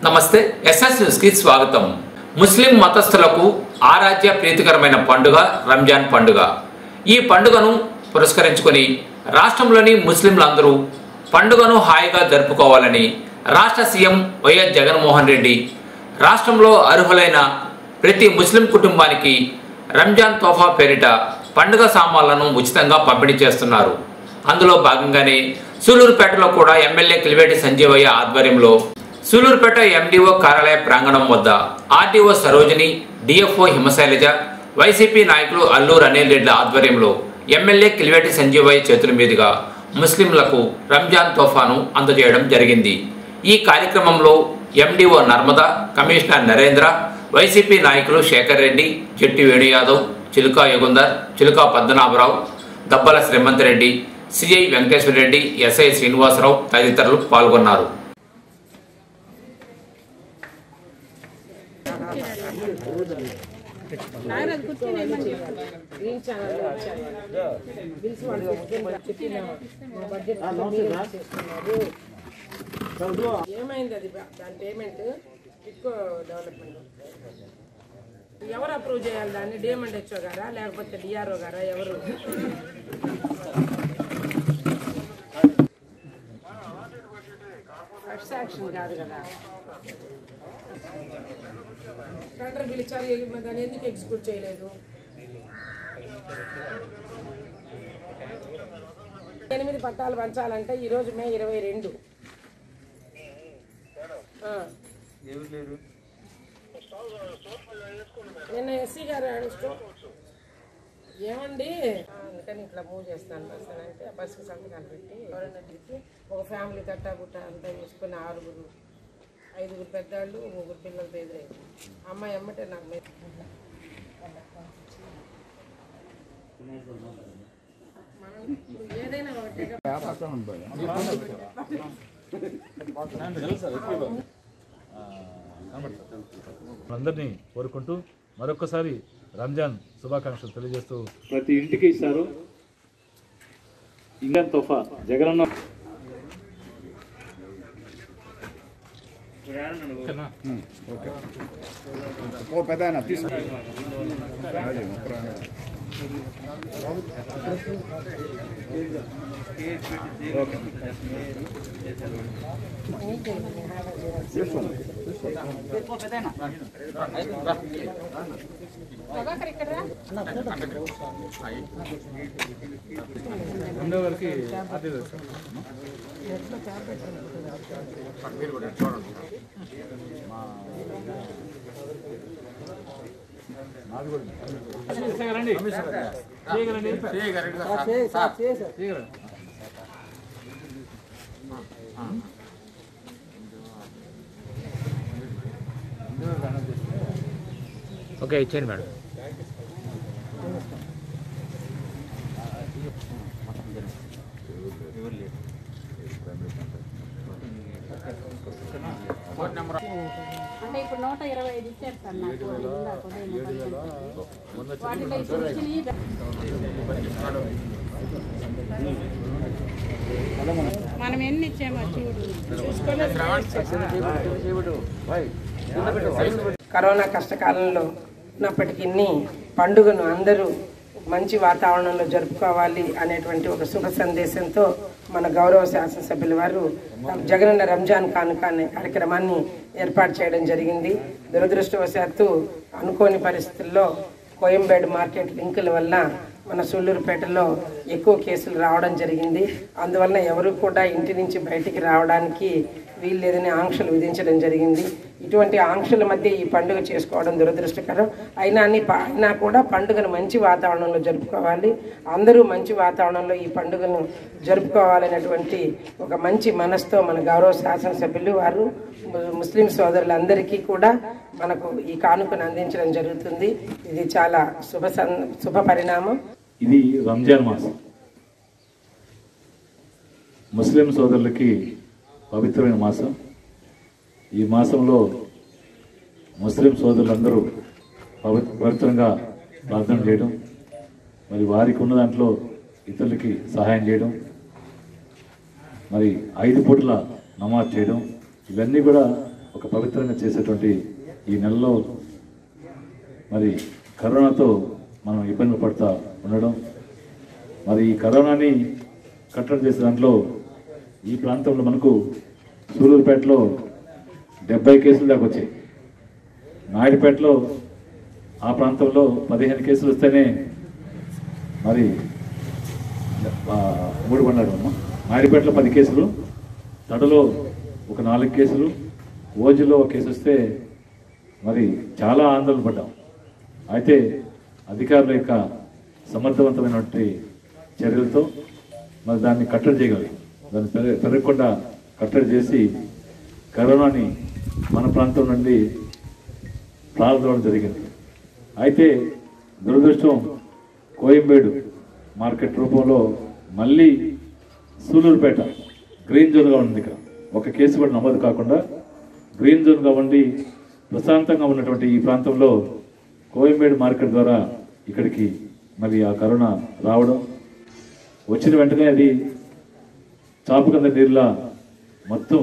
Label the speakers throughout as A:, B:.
A: నమస్తే SS news కి స్వాగతం ముస్లిం మతస్థులకు ఆరాధ్య ప్రీతికరమైన పండుగ రంజాన్ పండుగ ఈ పండుగను పురస్కరించుకొని రాష్ట్రంలోని ముస్లింలందరూ పండుగను హాయిగా జరుపుకోవాలని రాష్ట్ర సీఎం వైఎస్ జగన్మోహన్ రెడ్డి రాష్ట్రంలో అర్హులైన ప్రతి ముస్లిం కుటుంబానికి రంజాన్ తోఫా పేరిట పండుగ సామాన్లను ఉచితంగా పంపిణీ చేస్తున్నారు అందులో భాగంగానే సూలూరుపేటలో కూడా ఎమ్మెల్యే కిలివేటి సంజీవయ్య ఆధ్వర్యంలో సూలూరుపేట ఎండిఓ కార్యాలయ ప్రాంగణం వద్ద RDO Sarojini DFO Himasailaja YCP నాయకులు అల్లూరు అనిల్ రెడ్డి ఆధ్వర్యంలో ఎమ్మెల్యే కిలివేటి సంజీవయ్య చేతుల మీదుగా ముస్లింలకు రంజాన్ తోఫాను అందజేయడం జరిగింది ఈ కార్యక్రమంలో MDO Narmada commissioner Narendra YCP నాయకులు శేఖర్ రెడ్డి చెట్టి వేణు యాదవ్ చిలుకా యుగుందర్ చిలుకా పద్మనాభరావు దబ్బల శ్రీమంత్ రెడ్డి సిఐ వెంకటేశ్వర రెడ్డి ఎస్ఐ శ్రీనివాసరావు తదితరులు పాల్గొన్నారు
B: ఏమైంది అది బా- దాని పేమెంట్ ఇక్కో డెవలప్మెంట్ ఎవరు అప్రూవ్ చేయాలి దాన్ని డిఎంఎండ్ హెచ్ఓ గారా లేకపోతే డిఆర్ఓ గారా ఎవరు ఫస్ట్ యాక్షన్ కాదు కదా టెండర్ పిలిచారు ఏ- మరి దాన్ని ఎందుకు ఎగ్జిక్యూట్ చేయలేదు ఎనిమిది పట్టాలు పంచాలంటే ఈరోజు మే ఇరవై రెండు ఆ. నిన్న ఎస్సీ గారు స్టో- ఏమండి ఆ, అందుకని ఇట్లా మూవ్ చేస్తాను బస్ అని అంటే ఆ బస్సుకి సంతకాలు పెట్టి ఎవరైనా దిగి ఒక ఫ్యామిలీ తట్టా బుట్ట అంతా వేసుకుని ఆరుగురు ఐదుగురు పెద్దవాళ్ళు ముగ్గురు పిల్లలతో ఎదురైంది అమ్మాయి అమ్మటే నాకు మె- మనం ఇప్పుడు ఏదైనా ఒకటే
C: అందరినీ కోరుకుంటూ మరొకసారి రంజాన్ శుభాకాంక్షలు తెలియజేస్తూ
D: ప్రతి ఇంటికి ఇస్తారు ఇండియన్ తోఫా జగనన్న
C: రెండో గారికి
A: ఓకే ఇచ్చేయండి మేడం
E: అంటే ఇప్పుడు నూట ఇరవై ఐదు ఇచ్చారు సార్ నాకు ఇందాక ఉదయం పది గంటలకి. వాటిలో ఇప్పుడు వచ్చినవి మనం ఎన్ని ఇచ్చామో చూడు చూసుకొని
B: కరోనా కష్టకాలంలో ఉన్నప్పటికీ పండుగను అందరూ మంచి వాతావరణంలో జరుపుకోవాలి అనేటువంటి ఒక శుభ సందేశంతో మన గౌరవ శాసనసభ్యుల వారు జగనన్న రంజాన్ కానుక అనే కార్యక్రమాన్ని ఏర్పాటు చేయడం జరిగింది దురదృష్టవశాత్తు అనుకోని పరిస్థితుల్లో కోయంబేడు మార్కెట్ లింకుల వల్ల మన సూళ్ళూరుపేటలో ఎక్కువ కేసులు రావడం జరిగింది అందువలన ఎవరు కూడా ఇంటి నుంచి బయటికి రావడానికి వీల్లేదని ఆంక్షలు విధించడం జరిగింది ఇటువంటి ఆంక్షల మధ్య ఈ పండుగ చేసుకోవడం దురదృష్టకరం అయినా అని ప- అయినా కూడా పండుగను మంచి వాతావరణంలో జరుపుకోవాలి అందరూ మంచి వాతావరణంలో ఈ పండుగను జరుపుకోవాలనేటువంటి ఒక మంచి మనసుతో మన గౌరవ శాసనసభ్యులు వారు ము- ముస్లిం సోదరులందరికీ కూడా మనకు ఈ కానుకను అందించడం జరుగుతుంది ఇది చాలా శుభ సం శుభ పరిణామం
D: ఇది రంజాన్ మాసం ముస్లిం సోదరులకి పవిత్రమైన మాసం ఈ మాసంలో ముస్లిం సోదరులందరూ పవి- పవిత్రంగా ప్రార్థన చేయడం మరి వారికి ఉన్న దాంట్లో ఇతరులకి సహాయం చేయడం మరి ఐదు పూట్ల నమాజ్ చేయడం ఇవన్నీ కూడా ఒక పవిత్రంగా చేసేటువంటి ఈ నెలలో మరి కరోనాతో మనం ఇబ్బందులు పడుతూ ఉండడం మరి ఈ కరోనాని కట్టడి చేసే దాంట్లో ఈ ప్రాంతంలో మనకు సూలూరుపేటలో డెబ్బై కేసులు దాకా వచ్చాయి నాయుడుపేటలో ఆ ప్రాంతంలో పదిహేను కేసులు వస్తేనే మరి ఆ, మూడు పన్నాడు అమ్మ నాయుడుపేటలో పది కేసులు తడలో ఒక నాలుగు కేసులు ఓజులో ఒక కేసు వస్తే మరి చాలా ఆందోళన పడ్డాం అయితే అధికారుల యొక్క సమర్థవంతమైనటువంటి చర్యలతో మరి దాన్ని కట్టడి చేయగలిగాం దాన్ని పెర- పెరగకుండా కట్టడి చేసి కరోనాని మన ప్రాంతం నుండి ప్రారంభం జరిగింది అయితే దురదృష్టం కోయంబేడు మార్కెట్ రూపంలో మళ్ళీ సూలూరుపేట గ్రీన్ జోన్గా ఉంది ఇక్కడ ఒక కేసు కూడా నమోదు కాకుండా గ్రీన్ జోన్గా ఉండి ప్రశాంతంగా ఉన్నటువంటి ఈ ప్రాంతంలో కోయంబేడు మార్కెట్ ద్వారా ఇక్కడికి మరి ఆ కరోనా రావడం వచ్చిన వెంటనే అది చాపు కింద నీరులా మొత్తం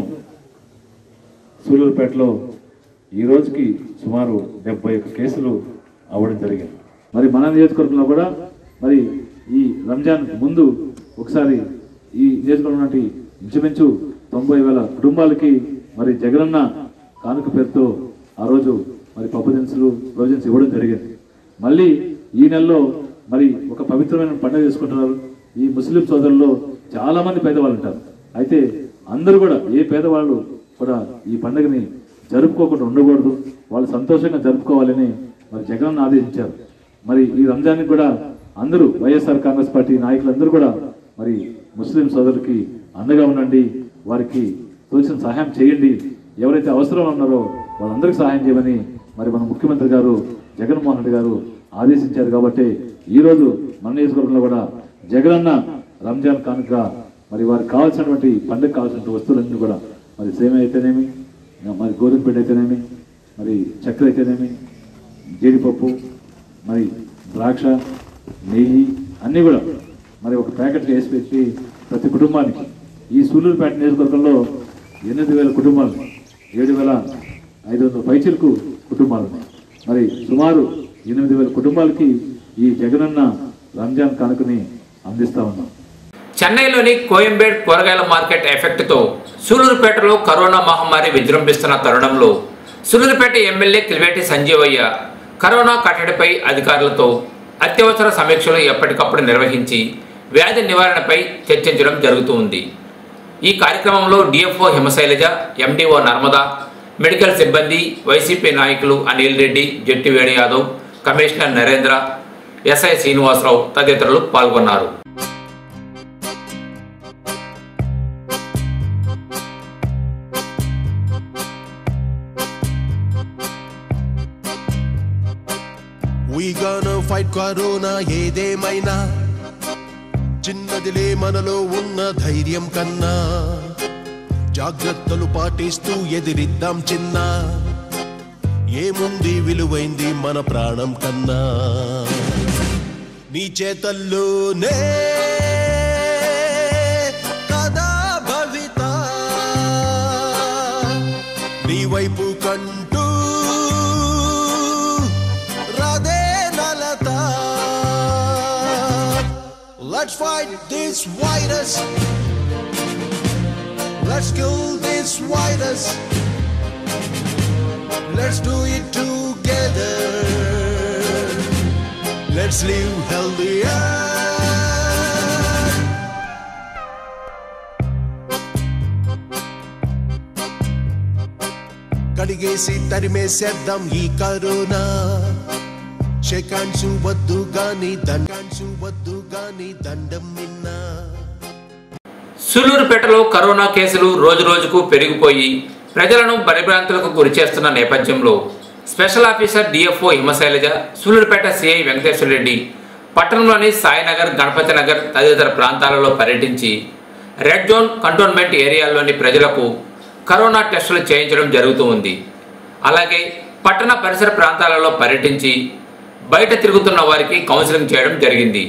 D: సూలూరుపేటలో ఈ రోజుకి సుమారు డెబ్బై ఒక్క కేసులు అవ్వడం జరిగింది మరి మన నియోజకవర్గంలో కూడా మరి ఈ రంజాన్ ముందు ఒకసారి ఈ నియోజకవర్గం నుండి ఇంచుమించు తొంభై వేల కుటుంబాలకి మరి జగనన్న కానుక పేరుతో ఆ రోజు మరి పప్పు దినుసులు ప్రొవిజన్స్ ఇవ్వడం జరిగింది మళ్ళీ ఈ నెలలో మరి ఒక పవిత్రమైన పండుగ చేసుకుంటున్నారు ఈ ముస్లిం సోదరుల్లో చాలా మంది పేదవాళ్ళు ఉంటారు అయితే అందరూ కూడా ఏ పేదవాళ్ళు కూడా ఈ పండుగని జరుపుకోకుండా ఉండకూడదు వాళ్ళు సంతోషంగా జరుపుకోవాలని మరి జగన్ ఆదేశించారు మరి ఈ రంజాన్కి కూడా అందరూ వైఎస్ఆర్ కాంగ్రెస్ పార్టీ నాయకులందరూ కూడా మరి ముస్లిం సోదరులకి అండగా ఉండండి వారికి తోచిన సహాయం చేయండి ఎవరైతే అవసరం ఉన్నారో వాళ్ళందరికీ సహాయం చేయమని మరి మన ముఖ్యమంత్రి గారు జగన్మోహన్ రెడ్డి గారు ఆదేశించారు కాబట్టి ఈ రోజు మన నియోజకవర్గంలో కూడా జగనన్న రంజాన్ కానుక మరి వారికి కావాల్సినటువంటి పండుగ కావాల్సిన వస్తువులన్నీ కూడా మరి సేమ అయితేనేమి మరి గోధుమ పిండి అయితేనేమి మరి చక్కెర అయితేనేమి జీడిపప్పు మరి ద్రాక్ష నెయ్యి అన్నీ కూడా మరి ఒక ప్యాకెట్ వేసి పెట్టి ప్రతి కుటుంబానికి ఈ సూలూరుపేట నియోజకవర్గంలో ఎనిమిది వేల కుటుంబాలు ఏడు వేల ఐదు వందల పైచిలకు కుటుంబాలు ఉన్నాయి మరి సుమారు ఎనిమిది వేల కుటుంబాలకి ఈ జగనన్న రంజాన్ కానుకని అందిస్తా ఉన్నాం
A: చెన్నైలోని కోయంబేడ్ కూరగాయల మార్కెట్ ఎఫెక్ట్తో సూలూరుపేటలో కరోనా మహమ్మారి విజృంభిస్తున్న తరుణంలో సూలూరుపేట ఎమ్మెల్యే కిలివేటి సంజీవయ్య కరోనా కట్టడిపై అధికారులతో అత్యవసర సమీక్షలు ఎప్పటికప్పుడు నిర్వహించి వ్యాధి నివారణపై చర్చించడం జరుగుతూ ఉంది ఈ కార్యక్రమంలో DFO Himasailaja MDO Narmada medical సిబ్బంది వైసీపీ నాయకులు అనిల్ రెడ్డి జట్టి వేణు యాదవ్ కమిషనర్ నరేంద్ర ఎస్ఐ శ్రీనివాసరావు తదితరులు పాల్గొన్నారు
F: We gonna fight కరోనా ఏదేమైనా చిన్నదిలే మనలో ఉన్న ధైర్యం కన్నా జాగ్రత్తలు పాటిస్తూ ఎదిరిద్దాం చిన్న ఏముంది విలువైంది మన ప్రాణం కన్నా నీ చేతల్లోనే కదా భవిత నీ వైపు కంటూ Radhe నలత Let's fight this virus. Let's kill this virus. Let's do it together. Let's live healthier. కడిగేసి తరిమేసేద్దాం ఈ కరోనా షేకాన్సు వద్దు గాని దండాన్సు వద్దు గాని దండం మిన్నా
A: సూలూరుపేటలో కరోనా కేసులు రోజురోజుకు పెరిగిపోయి ప్రజలను భయభ్రాంతులకు గురిచేస్తున్న నేపథ్యంలో special officer DFO Himasailaja Sullurpeta CI Venkateswara Reddy పట్టణంలోని సాయినగర్ గణపతి నగర్ తదితర ప్రాంతాలలో పర్యటించి రెడ్ జోన్ కంటోన్మెంట్ ఏరియాల్లోని ప్రజలకు కరోనా టెస్టులు చేయించడం జరుగుతూ ఉంది అలాగే పట్టణ పరిసర ప్రాంతాలలో పర్యటించి బయట తిరుగుతున్న వారికి కౌన్సిలింగ్ చేయడం జరిగింది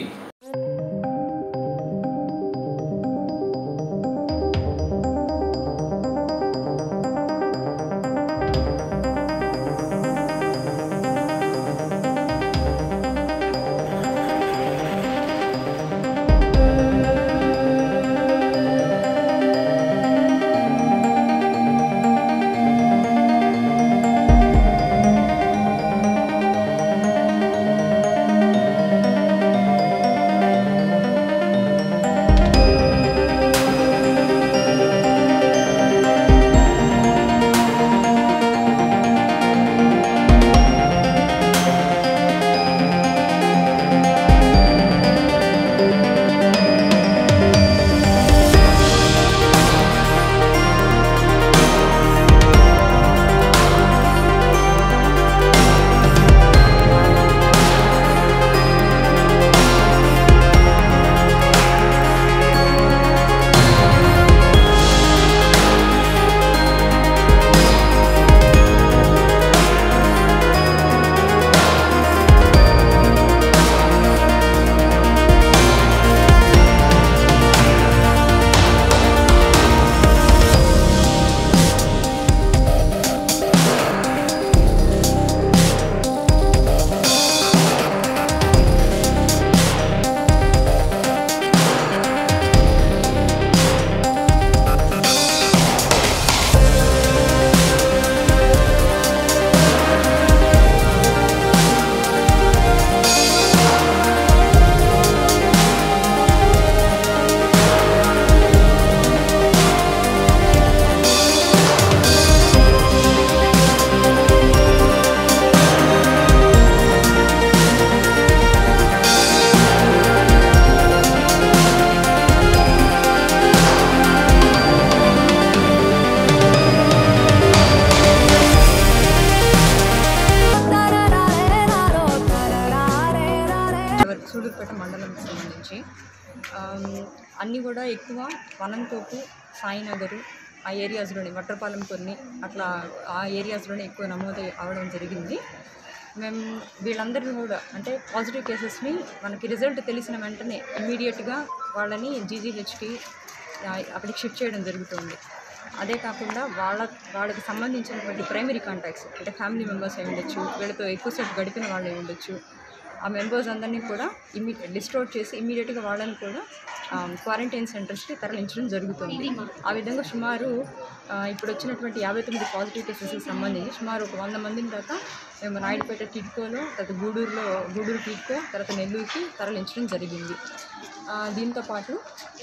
G: ఇవన్నీ కూడా ఎక్కువ వనంతోపు సాయినగరు ఆ ఏరియాస్లోని వట్రపాలెం కొన్ని అట్లా ఆ ఏరియాస్లోనే ఎక్కువ నమోదు అవడం జరిగింది మేము వీళ్ళందరినీ కూడా అంటే పాజిటివ్ కేసెస్ని మనకి రిజల్ట్ తెలిసిన వెంటనే ఇమ్మీడియట్గా వాళ్ళని జీజీహెచ్కి అక్కడికి షిఫ్ట్ చేయడం జరుగుతుంది అదే కాకుండా వాళ్ళ వాళ్ళకి సంబంధించినటువంటి ప్రైమరీ కాంటాక్ట్స్ అంటే ఫ్యామిలీ మెంబర్స్ అయి ఉండొచ్చు వీళ్ళతో ఎక్కువసేపు గడిపిన వాళ్ళు అయి ఉండొచ్చు ఆ మెంబర్స్ అందరినీ కూడా ఇమ్మీ లిస్ట్ అవుట్ చేసి ఇమ్మీడియట్గా వాళ్ళని కూడా క్వారంటైన్ సెంటర్స్కి తరలించడం జరుగుతుంది ఆ విధంగా సుమారు ఆ, ఇప్పుడు వచ్చినటువంటి యాభై తొమ్మిది పాజిటివ్ కేసెస్కి సంబంధించి సుమారు ఒక వంద మందిని దాకా మేము నాయుడుపేట టిడ్కోలో తర్వాత గూడూరులో గూడూరు టిడ్కో తర్వాత నెల్లూరుకి తరలించడం జరిగింది ఆ, దీంతో పాటు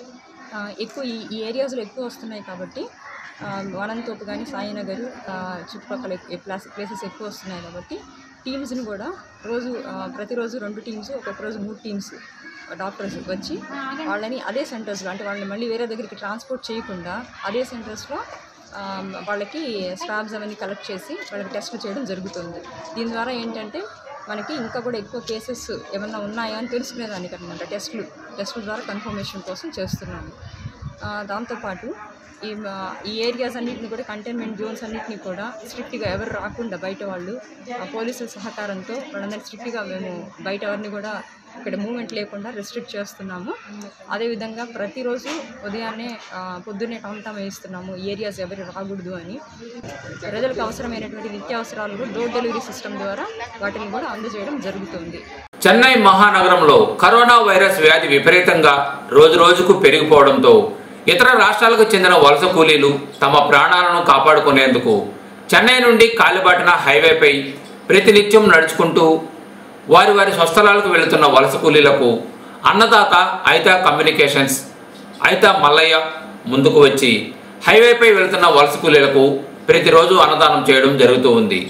G: ఆ, ఎక్కువ ఈ ఈ ఏరియాస్లో ఎక్కువ వస్తున్నాయి కాబట్టి ఆ, వనంతోపు కానీ సాయినగర్ ఆ, చుట్టుపక్కల ఎక్- ప్లాస్ ప్లేసెస్ ఎక్కువ వస్తున్నాయి కాబట్టి టీమ్స్ని కూడా రోజు ఆ, ప్రతిరోజు రెండు టీమ్స్ ఒక్కొక్క రోజు మూడు టీమ్స్ డాక్టర్స్ వచ్చి వాళ్ళని అదే సెంటర్స్లో అంటే వాళ్ళని మళ్ళీ వేరే దగ్గరికి ట్రాన్స్పోర్ట్ చేయకుండా అదే సెంటర్స్లో ఆ, వాళ్ళకి స్వాబ్స్ అవన్నీ కలెక్ట్ చేసి వాళ్ళకి టెస్ట్లు చేయడం జరుగుతుంది దీని ద్వారా ఏంటంటే మనకి ఇంకా కూడా ఎక్కువ కేసెస్ ఏమన్నా ఉన్నాయా అని తెలుసుకునేదానికి అనమాట టెస్టులు టెస్టుల ద్వారా కన్ఫర్మేషన్ కోసం చేస్తున్నాము ఆ, దాంతోపాటు ఈ మా- ఈ ఏరియాస్ అన్నింటిని కూడా కంటైన్మెంట్ జోన్స్ అన్నింటినీ కూడా స్ట్రిక్ట్గా ఎవరు రాకుండా బయట వాళ్ళు ఆ, పోలీసుల సహకారంతో వాళ్ళందరినీ స్ట్రిక్ట్గా మేము బయట ఎవరిని కూడా ఇక్కడ మూమెంట్ లేకుండా రెస్ట్రిక్ట్ చేస్తున్నాము అదేవిధంగా ప్రతిరోజు ఉదయాన్నే ఆ, పొద్దున్నే టౌన్ వేయిస్తున్నాము ఈ ఏరియాస్ ఎవరు రాకూడదు అని ప్రజలకు అవసరమైనటువంటి నిత్యావసరాలు కూడా డోర్ డెలివరీ సిస్టమ్ ద్వారా వాటిని కూడా అందజేయడం జరుగుతుంది
A: చెన్నై మహానగరంలో కరోనా వైరస్ వ్యాధి విపరీతంగా రోజు రోజుకు పెరిగిపోవడంతో ఇతర రాష్ట్రాలకు చెందిన వలస కూలీలు తమ ప్రాణాలను కాపాడుకునేందుకు చెన్నై నుండి కాలిబాటిన హైవేపై ప్రతినిత్యం నడుచుకుంటూ వారి వారి స్వస్థలాలకు వెళుతున్న వలస కూలీలకు అన్నదాత ఐతా కమ్యూనికేషన్స్ ఐతా మల్లయ్య ముందుకు వచ్చి హైవేపై వెళుతున్న వలస కూలీలకు ప్రతిరోజు అన్నదానం చేయడం జరుగుతూ ఉంది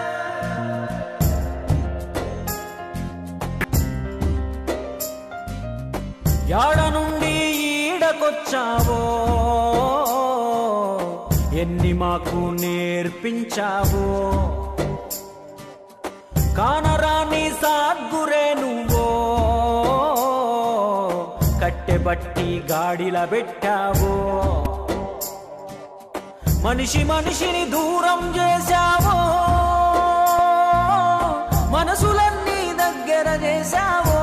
H: యాడ నుండి ఈడకొచ్చావో ఎన్ని మాకు నేర్పించావో కానరాని సాద్గురే నువ్వో కట్టెబట్టి గాడిల పెట్టావో మనిషి మనిషిని దూరం చేశావో మనసులన్నీ దగ్గర చేశావో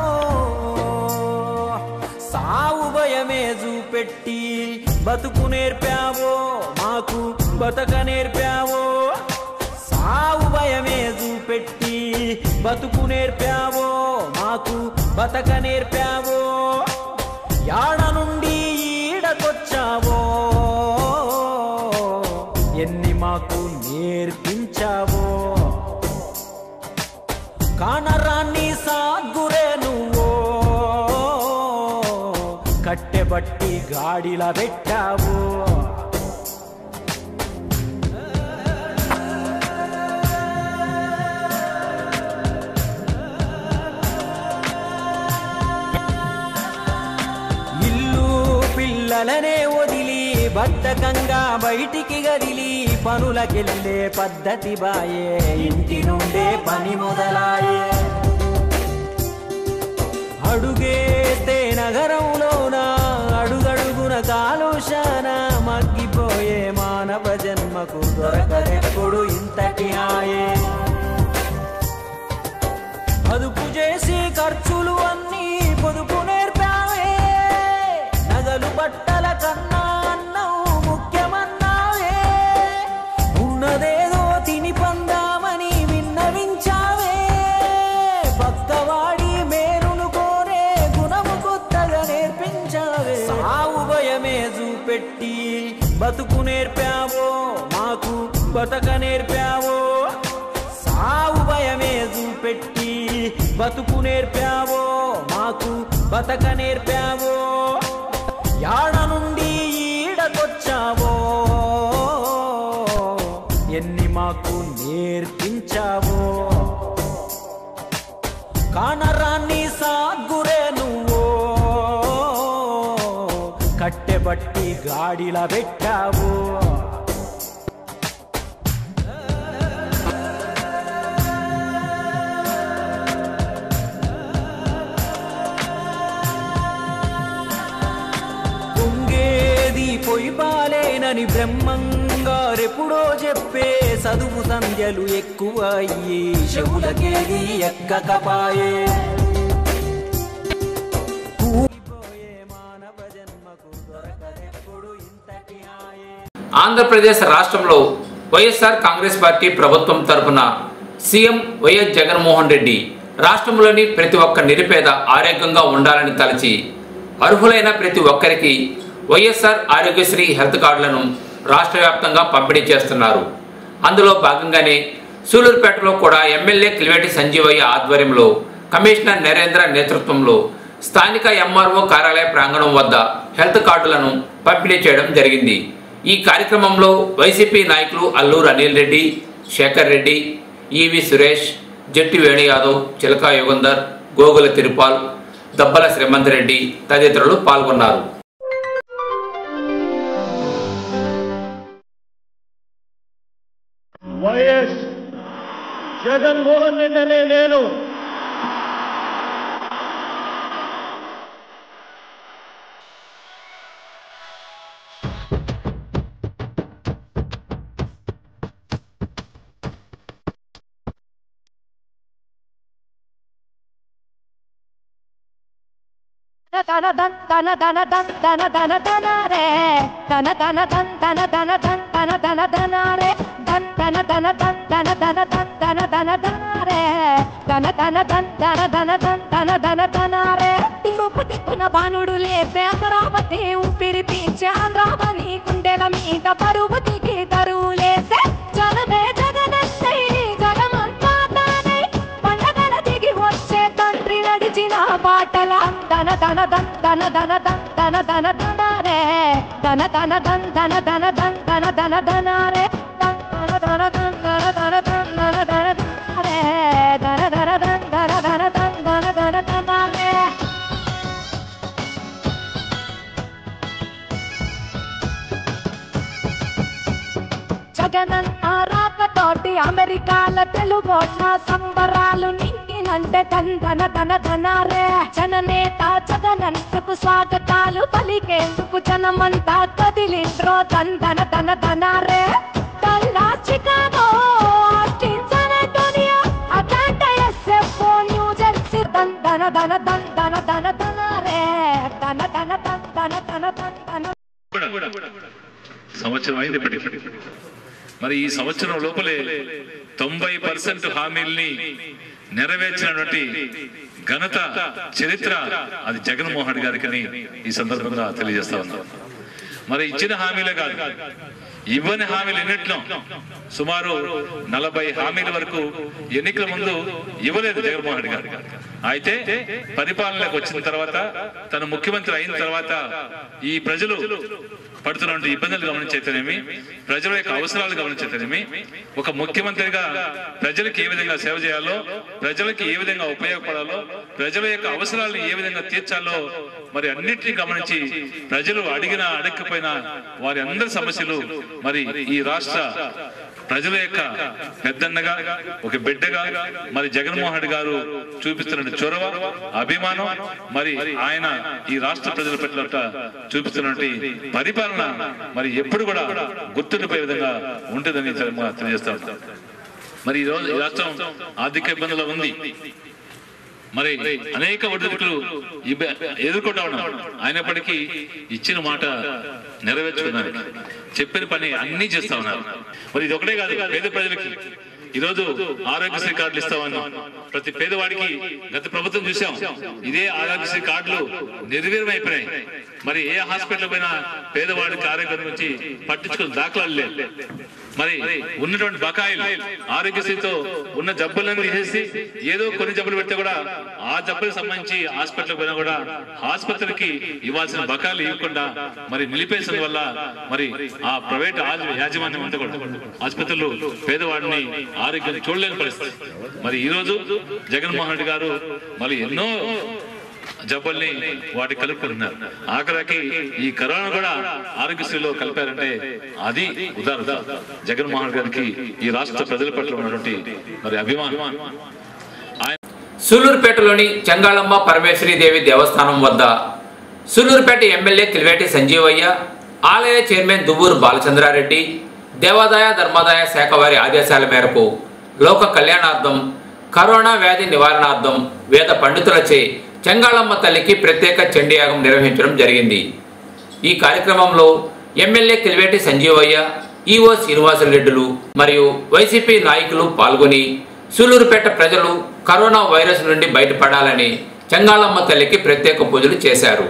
H: సావు భయమే చూపెట్టి బతుకు నేర్పావో మాకు బతక నేర్పావో సావు భయమే చూపెట్టి బతుకు నేర్పావో మాకు బతక నేర్పావో యాడ నుండి ఈడకొచ్చావో ఎన్ని మాకు నేర్పించావో కానరాన్ని సాగురే నువ్వో కట్టెబట్టి గాడిలా పెట్టావు ఇల్లు పిల్లలనే వదిలి బద్ధకంగా బయటికి గదిలి పనులకెళ్ళే పద్ధతి బాయే ఇంటి నుండే పని మొదలాయే అడుగేస్తే నగరంలోన అడుగడుగున కాలుషాన మగ్గిపోయే మానవ జన్మకు దొరకదెప్పుడు ఇంతటి హాయే అదుపు చేసి ఖర్చులు అన్నీ పొదుపు నేర్పావే నగలు బట్టల కన్నా అన్నం ముఖ్యమన్నావే ఉన్నదేదో తిని పందామని విన్నవించావే పక్కవాడి మేలును కోరే గుణము కొత్తగా నేర్పించావే సావు భయమే చూపెట్టి బతుకు నేర్పావో మాకు బతక నేర్పావో సావు భయమే చూపెట్టి బతుకు నేర్పావో మాకు బతక నేర్పావో యాడ నుండి ఈడకొచ్చావో ఎన్ని మాకు నేర్పించావో కానరాన్ని సాగురే నువ్వో కట్టెబట్టి గాడిలా పెట్టావు అని బ్రహ్మంగారెప్పుడో చెప్పే చదువు సంధ్యలు ఎక్కువ అయ్యి చెవులకేది ఎక్కకపాయే కూలిపోయే మానవ జన్మకు దొరకదెప్పుడు ఇంతటి ఆయే
A: ఆంధ్రప్రదేశ్ రాష్ట్రంలో వైఎస్ఆర్ కాంగ్రెస్ పార్టీ ప్రభుత్వం తరపున సీఎం వైఎస్ జగన్మోహన్ రెడ్డి రాష్ట్రంలోని ప్రతి ఒక్క నిరుపేద ఆరోగ్యంగా ఉండాలని తలచి అర్హులైన ప్రతి ఒక్కరికి వైఎస్ఆర్ ఆరోగ్యశ్రీ హెల్త్ కార్డులను రాష్ట్ర వ్యాప్తంగా పంపిణీ చేస్తున్నారు అందులో భాగంగానే సూలూరుపేటలో కూడా ఎమ్మెల్యే కిలివేటి సంజీవయ్య ఆధ్వర్యంలో కమిషనర్ నరేంద్ర నేతృత్వంలో స్థానిక ఎంఆర్ఓ కార్యాలయ ప్రాంగణం వద్ద హెల్త్ కార్డులను పంపిణీ చేయడం జరిగింది ఈ కార్యక్రమంలో వైసీపీ నాయకులు అల్లూరు అనిల్ రెడ్డి శేఖర్ రెడ్డి ఈవి సురేష్ జట్టి వేణు యాదవ్ చిలక యుగంధర్ గోగుల తిరుపాల్ దబ్బల శ్రీమంత్ రెడ్డి తదితరులు పాల్గొన్నారు
I: వైఎస్ జగన్మోహన్ రెడ్డి అనే నేను
J: తన దన్ తన దన దన్ తన దన దన రే తన దన దన్ తన దన దన్ తన దన దన రే దన్ తన దన దన్ తన దన దన్ తన దన దన రే తన దన దన్ తన దన దన్ తన దన దన రే తిరుపతికున బాణుడు లేపే అమరావతి ఊపిరి పీల్చే ఆంధ్రావని గుండెల మీద పరువు దిగి తరువు లేసే జనమే జగనన్నై జగమంతా తానై పండగల దిగి వచ్చే తండ్రి నడిచిన బాటల దన దన దన్ దన దన దన్ దన దన దన రే దన దన దన్ దన దన దన్ దన దన దన రే దన్ దన దన దన్ దన దన దన్ దన దన దన రే దన దన దన్ దన దన దన్ దన దన దన రే జగనన్న రాకతోటి అమెరికాల తెలుగోట్ల సంబరాలు నింగినంటే తందన ధన ధనారే జననేత జగనంతకు స్వాగతాలు పలికేందుకు జనమంతా కదిలిండ్రో తందన ధన ధనారే Dallas Chicago Austin San Antonio Atlanta SF New Jersey దందన ధన దందన ధన ధనారే ధన ధన ధన ధన ధన ధన
D: సంవత్సరం అయింది ఇప్పటికి మరి ఈ సంవత్సరం లోపలే తొంభై పర్సెంట్ హామీల్ని నెరవేర్చినటువంటి ఘనత చరిత్ర అది జగన్మోహన్ గారికి ఈ సందర్భంగా తెలియజేస్తా ఉన్నాం మరి ఇచ్చిన హామీలే కాదు ఇవ్వని హామీలు ఎన్నిట్లో సుమారు నలభై హామీల వరకు ఎన్నికల ముందు ఇవ్వలేదు జగన్మోహన్ రెడ్డి గారు అయితే పరిపాలనలోకి వచ్చిన తర్వాత తను ముఖ్యమంత్రి అయిన తర్వాత ఈ ప్రజలు పడుతున్న ఇబ్బందులు గమనించైతేనేమి ప్రజల యొక్క అవసరాలు గమనించైతేనేమి ఒక ముఖ్యమంత్రిగా ప్రజలకు ఏ విధంగా సేవ చేయాలో ప్రజలకు ఏ విధంగా ఉపయోగపడాలో ప్రజల యొక్క అవసరాలను ఏ విధంగా తీర్చాలో మరి అన్నిటిని గమనించి ప్రజలు అడిగినా అడగకపోయినా వారి అందరి సమస్యలు మరి ఈ రాష్ట్ర ప్రజల యొక్క పెద్దన్నగా ఒక బిడ్డగా మరి జగన్మోహన్ రెడ్డి గారు చూపిస్తున్న చొరవ అభిమానం మరి ఆయన ఈ రాష్ట్ర ప్రజల పట్ల చూపిస్తున్నటువంటి పరిపాలన మరి ఎప్పుడు కూడా గుర్తుండిపోయే విధంగా ఉంటుందని తెలియజేస్తా ఉంటాం మరి ఈ రోజు ఈ రాష్ట్రం ఆర్థిక ఇబ్బందులు ఉంది మరి అనేక ఒడిదుడుకులు ఇబ్బ- ఎదుర్కొంటా ఉన్నాం అయినప్పటికీ ఇచ్చిన మాట నెరవేర్చుకున్నారు చెప్పిన పని అన్ని చేస్తా ఉన్నారు మరి ఇది ఒకటే కాదు పేద ప్రజలకి ఈరోజు ఆరోగ్యశ్రీ కార్డులు ఇస్తామన్నాం ప్రతి పేదవాడికి గత ప్రభుత్వం చూసాం ఇదే ఆరోగ్యశ్రీ కార్డులు నిర్వీర్యం అయిపోయినాయి మరి ఏ హాస్పిటల్ పోయినా పేదవాడికి ఆరోగ్యం గురించి పట్టించుకుని దాఖలాలు లేవు మరి ఉన్నటువంటి బకాయిలు ఆరోగ్యశ్రీతో ఉన్న జబ్బులను తీసేసి ఏదో కొన్ని జబ్బులు పెడితే కూడా ఆ జబ్బులకు సంబంధించి హాస్పిటల్ పోయినా కూడా ఆసుపత్రికి ఇవ్వాల్సిన బకాయిలు ఇవ్వకుండా మరి నిలిపేసిన వల్ల మరి ఆ ప్రైవేట్ ఆ- యాజమాన్యం అంతా కూడా ఆసుపత్రులు పేదవాడిని ఆరోగ్యం చూడలేని పరిస్థితి మరి ఈ రోజు జగన్మోహన్ రెడ్డి గారు మరి ఎన్నో జబ్బుల్ని వాటి కలుపుకుంటున్నారు ఆఖరికి ఈ కరోనా కూడా ఆరోగ్యశ్రీలో కలిపారంటే అది ఉదాహరణ జగన్మోహన్ గారికి ఈ రాష్ట్ర ప్రజల పట్ల ఉన్నటువంటి మరి అభిమానం ఆయన
A: సూలూరుపేటలోని చెంగాళమ్మ పరమేశ్వరీదేవి దేవస్థానం వద్ద సూలూరుపేట ఎమ్మెల్యే కిల్వేటి సంజీవయ్య ఆలయ చైర్మన్ దువ్వూరు బాలచంద్రారెడ్డి దేవాదాయ ధర్మాదాయ శాఖ వారి ఆదేశాల మేరకు లోక కళ్యాణార్థం కరోనా వ్యాధి నివారణార్థం వేద పండితులచే చెంగాళమ్మ తల్లికి ప్రత్యేక చండీయాగం నిర్వహించడం జరిగింది ఈ కార్యక్రమంలో ఎమ్మెల్యే కిలివేటి సంజీవయ్య ఈఓ శ్రీనివాసరెడ్డిలు మరియు వైసీపీ నాయకులు పాల్గొని సూలూరుపేట ప్రజలు కరోనా వైరస్ నుండి బయటపడాలని చెంగాళమ్మ తల్లికి ప్రత్యేక పూజలు చేశారు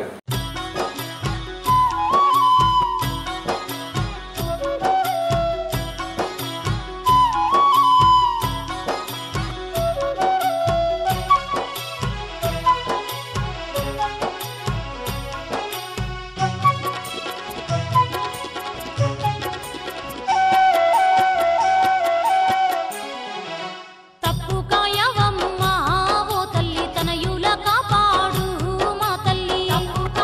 K: తప్పు కాయవమ్మా ఓ తల్లి తనయుల కాపాడు మా తల్లి తప్పు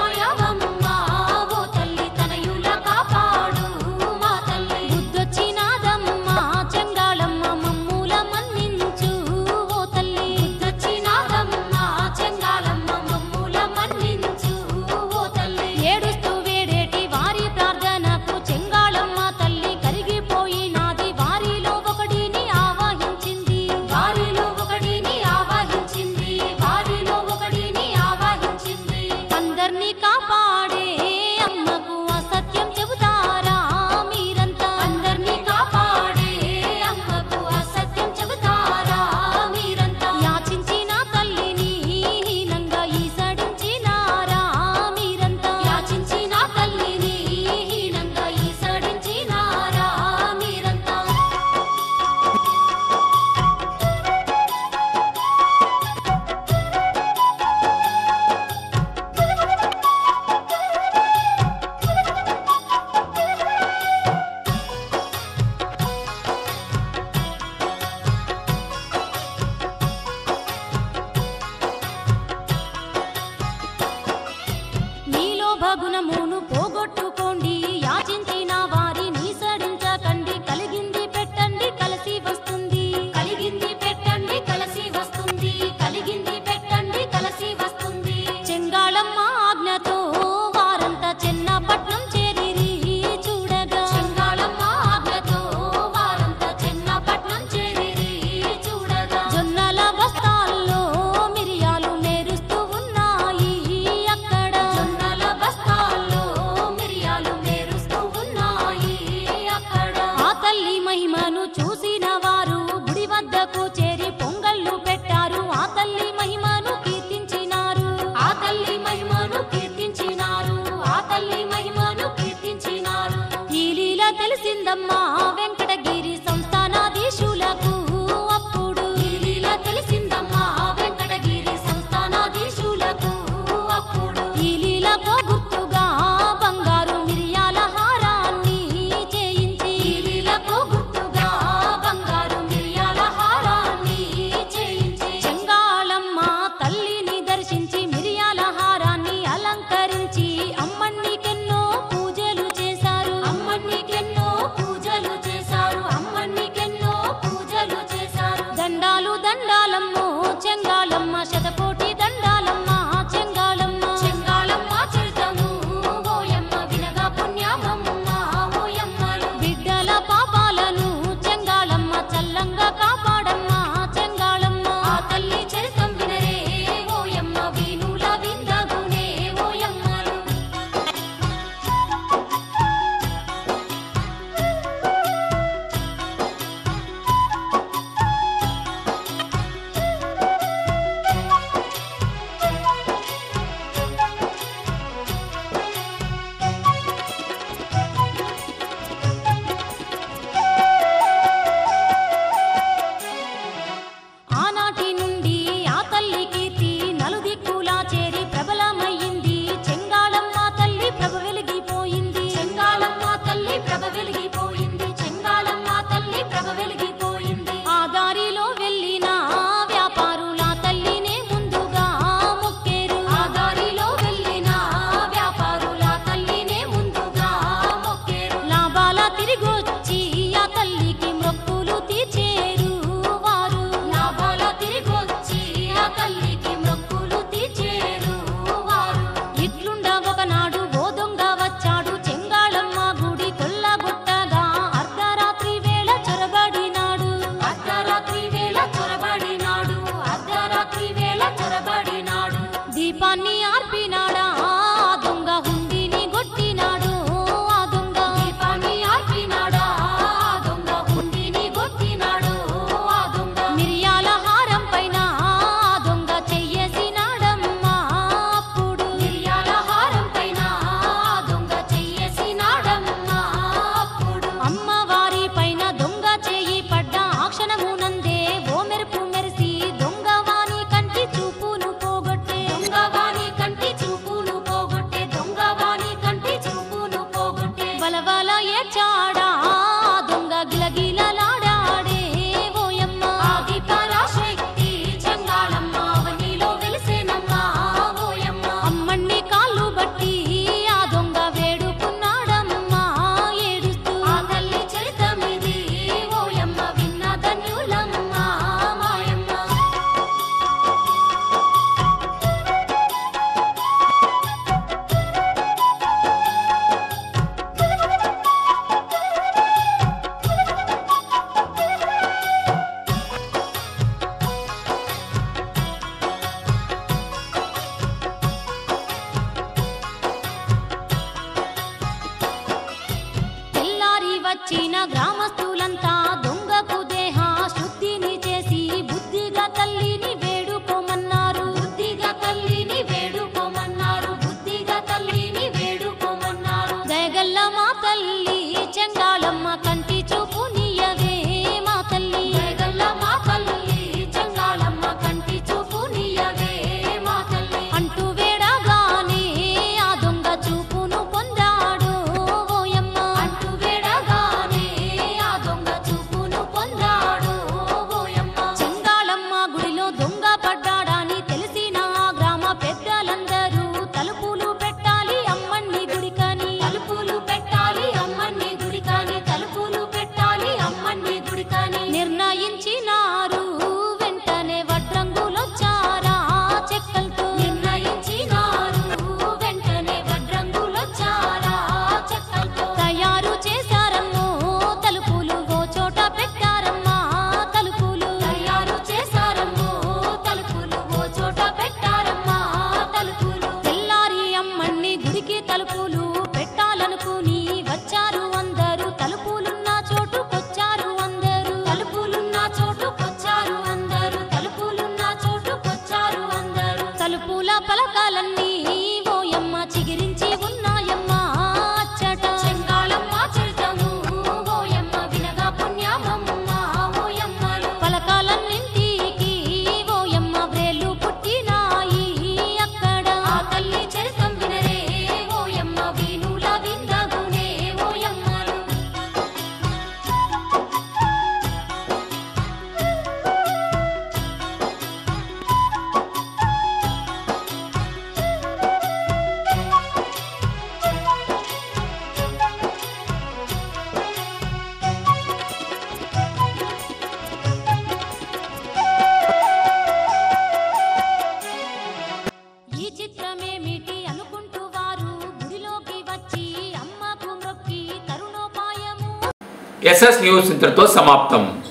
A: ఎస్ఎస్ న్యూస్ ఇంతటితో సమాప్తం